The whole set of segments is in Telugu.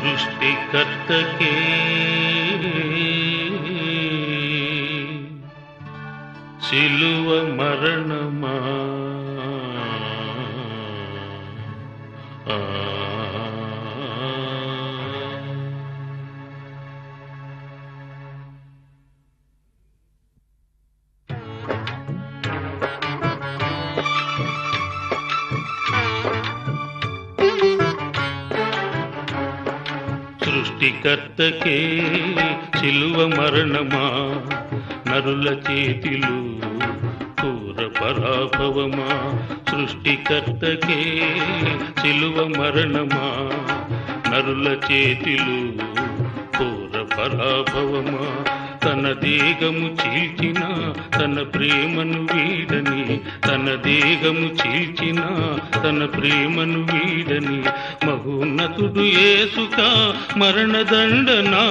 సృష్టికర్తకే సిలువ మరణమా ఆ. సృష్టికర్తకే సిలువ మరణమా నరుల చేతిలు కూర పరాభవమా సృష్టికర్తకే సిలువ మరణమా నరుల చేతిలు కూర పరాభవమా తన దేగము చీల్చిన తన ప్రేమను వీడని తన దేగము చీల్చిన తన ప్రేమను వీడని మహోన్నతుడు ఏసుక మరణదండనా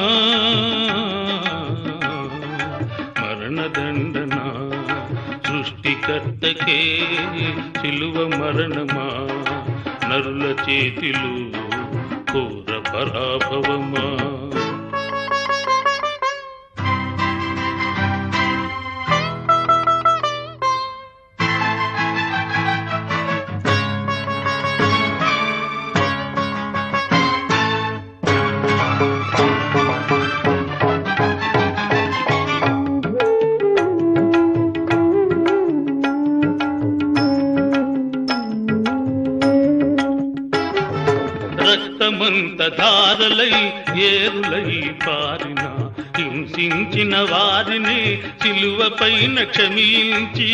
మరణదండనా సృష్టికర్తకే సిలువ మరణమా నరుల చేతిలు కోర పరాభవమా రక్తమంత ధారలై ఏరులై పారిన హింసించిన వారిని సిలువ పైన క్షమించి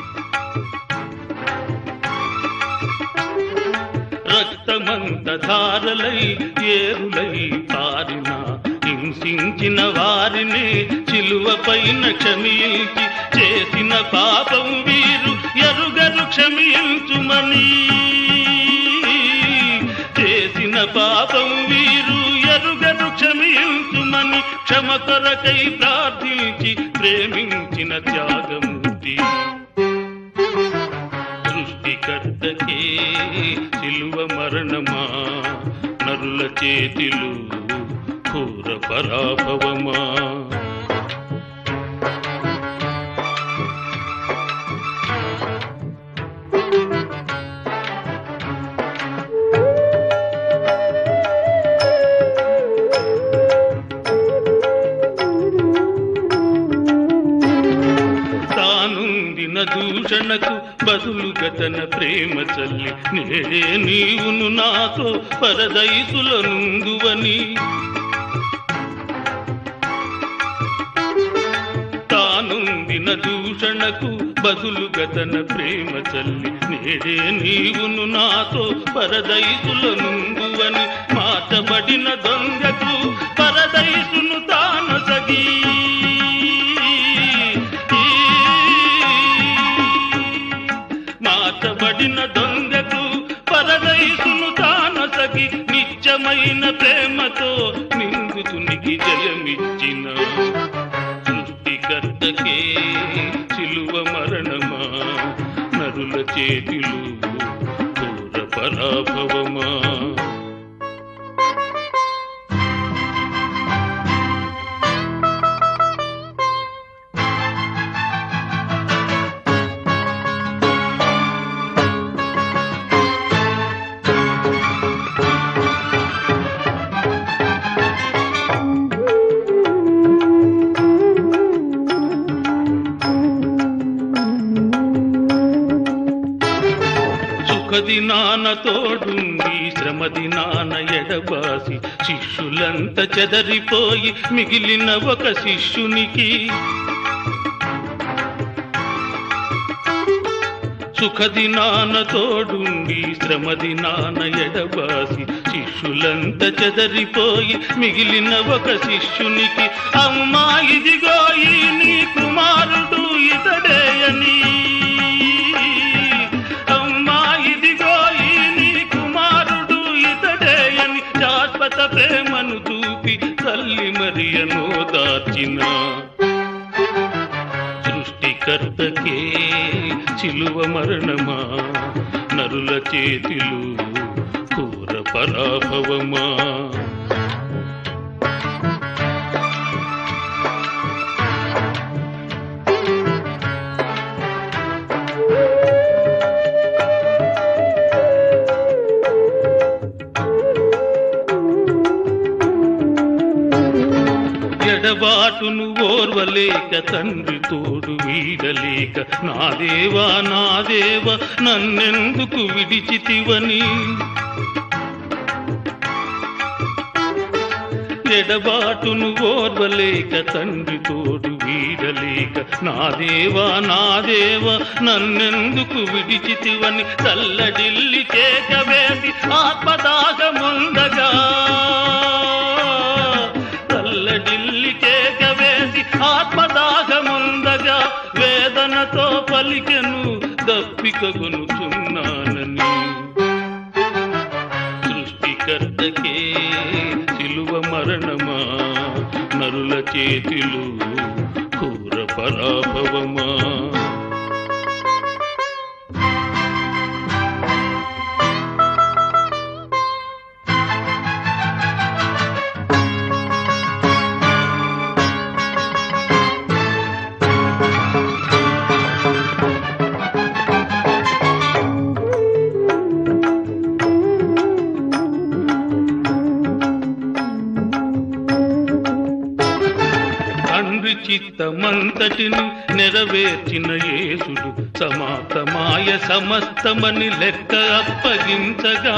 రక్తమంత ధారలై ఏరులై పారిన హింసించిన వారిని సిలువ పైన క్షమించి చేసిన పాపం వీరు ఎరుగరు క్షమించుమని చేసిన పాపం వీరు ఎరుగరు క్షమించుమని క్షమ కొరకై ప్రార్థించి ప్రేమించిన త్యాగమూర్తి సృష్టికర్తకే సిలువ మరణమా నరుల చేతిలు ఘోర పరాభవమా తానుందిన దూషణకు బదులుగా తన ప్రేమ చల్లి నేడే నీవును నాతో పరదైసుల నుందువని తానుందిన దూషణకు బదులుగా తన ప్రేమ చల్లి నేడే నీవును నాతో పరదైసుల నుందువని మాటబడిన దొంగకు పరదైసును తానొసగి మాటబడిన దొంగకు పరదైసును తానొసగి నిత్యమైన ప్రేమతో నిందుతునికి జయమిచ్చిన సృష్టికర్తకే సిలువ మరణమా నరుల చేతిలు ఘోర పరాభవమా సుఖది నాన్న తోడుండి శ్రమది నాన్న ఎడబాసి శిష్యులంత చెదరిపోయి మిగిలిన ఒక శిష్యునికి సుఖది నాన్న తోడుండి శ్రమది నాన్న ఎడబాసి శిష్యులంత చెదరిపోయి మిగిలిన ఒక శిష్యునికి అమ్మా ఇదిగో ఈ నీ కుమారుడు ఇతడే అని అమ్మా ఇదిగో ఈ నీ కుమారుడు ఇతడే అని శాశ్వత ప్రేమను చూపి తల్లి మరియను దాచిన సృష్టికర్తకే చిలువ మరణమా నరుల చేతిలు కూర పరాభవమా ఎడబాటును ఓర్వలేక తండ్రి తోడు వీడలేక నా దేవా నా దేవా నన్నెందుకు విడిచితివని ఎడబాటును ఓర్వలేక తండ్రి తోడు వీడలేక నా దేవా నా దేవా నన్నెందుకు విడిచితివని చల్లడిల్లి కేకవేసి ఆత్మదాగముందగా చల్లడిల్లి కేకవేసి ఆత్మదాగముందగా వేదనతో పలికెను దప్పికగొనుచున్నానని సృష్టికర్తకే సిలువ మరణమా నరుల చేతిలో ఘోర పరాభవమా తండ్రి చిత్తమంతటిని నెరవేర్చిన యేసుడు సమాప్తమాయ సమస్తమని లెక్క అప్పగించగా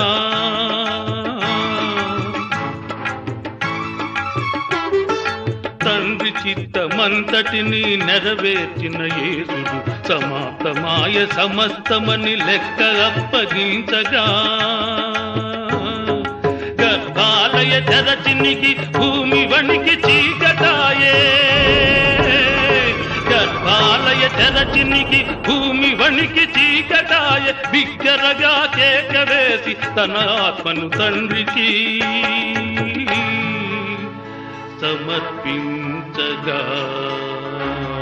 తండ్రి చిత్తమంతటిని నెరవేర్చిన యేసుడు సమాప్తమాయ సమస్తమని లెక్క అప్పగించగా గర్భాలయ తెరచినికి భూమి వణికి చీకటాయే గర్భాలయ తెరచినికి భూమి వణికి చీకటాయ బిగ్గరగా కేక వేసి తన ఆత్మను తండ్రికి సమర్పించగా